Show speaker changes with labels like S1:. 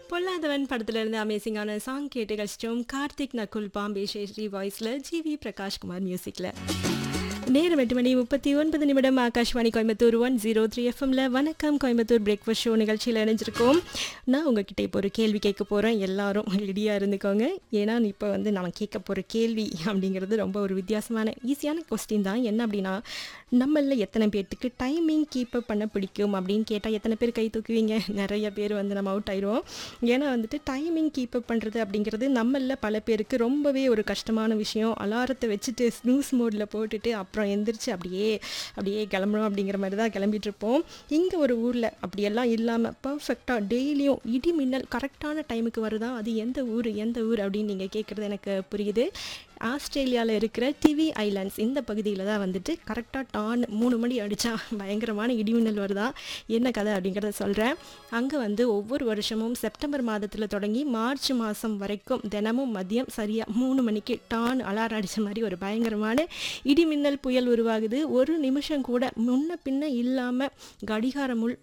S1: பொல்லாதவன் படத்துல இருந்து அமேசிங்கான சாங் கேட்டு கழிச்சிட்டோம் கார்த்திக் நகுல் பாம்பே ஸ்ரீ வாய்ஸ்ல ஜிவி பிரகாஷ்குமார் மியூசிக்ல நேரம் எட்டு மணி முப்பத்தி ஒன்பது நிமிடம் Akashvani Coimbatore one zero three எஃப்எம்ல வணக்கம் கோயம்புத்தூர் பிரேக்ஃபாஸ்ட் ஷோ நிகழ்ச்சியில் இணைஞ்சிருக்கோம் நான் உங்ககிட்ட இப்போ ஒரு கேள்வி கேட்க போகிறேன் எல்லாரும் ரெடியாக இருந்துக்கோங்க ஏன்னா இப்போ வந்து நான் கேட்க போகிற கேள்வி அப்படிங்கிறது ரொம்ப ஒரு வித்தியாசமான ஈஸியான கொஸ்டின் தான் என்ன அப்படின்னா நம்மள எத்தனை பேர்த்துக்கு டைமிங் கீப் அப் பண்ண பிடிக்கும் அப்படின்னு கேட்டால் எத்தனை பேர் கை தூக்குவீங்க நிறைய பேர் வந்து நம்ம அவுட் ஆயிடுவோம் ஏன்னா வந்துட்டு டைமிங் கீப் அப் பண்ணுறது அப்படிங்கிறது நம்மள பல பேருக்கு ரொம்பவே ஒரு கஷ்டமான விஷயம் அலாரத்தை வச்சுட்டு ஸ்னூஸ் மோடில் போட்டுட்டு அப்புறம் எந்திரிச்சு அப்படியே அப்படியே கிளம்பணும் அப்படிங்கிற மாதிரி தான் கிளம்பிட்டு இருப்போம் இங்கே ஒரு ஊரில் அப்படியெல்லாம் இல்லாமல் பர்ஃபெக்டாக டெய்லியும் இடி மின்னல் கரெக்டான டைமுக்கு வருதா அது எந்த ஊர் எந்த ஊர் அப்படின்னு நீங்கள் கேட்குறது எனக்கு புரியுது ஆஸ்திரேலியாவில் இருக்கிற டிவி ஐலாண்ட்ஸ் இந்த பகுதியில் தான் வந்துட்டு கரெக்டாக டான் மூணு மணி அடித்தா பயங்கரமான இடிமின்னல் வருதா என்ன கதை அப்படிங்கிறத சொல்கிறேன் அங்கே வந்து ஒவ்வொரு வருஷமும் செப்டம்பர் மாதத்தில் தொடங்கி மார்ச் மாதம் வரைக்கும் தினமும் மதியம் சரியாக மூணு மணிக்கு டான் அலாரம் அடித்த மாதிரி ஒரு பயங்கரமான இடிமின்னல் புயல் உருவாகுது ஒரு நிமிஷம் கூட முன்ன பின்ன இல்லாமல் கடிகாரம் முள்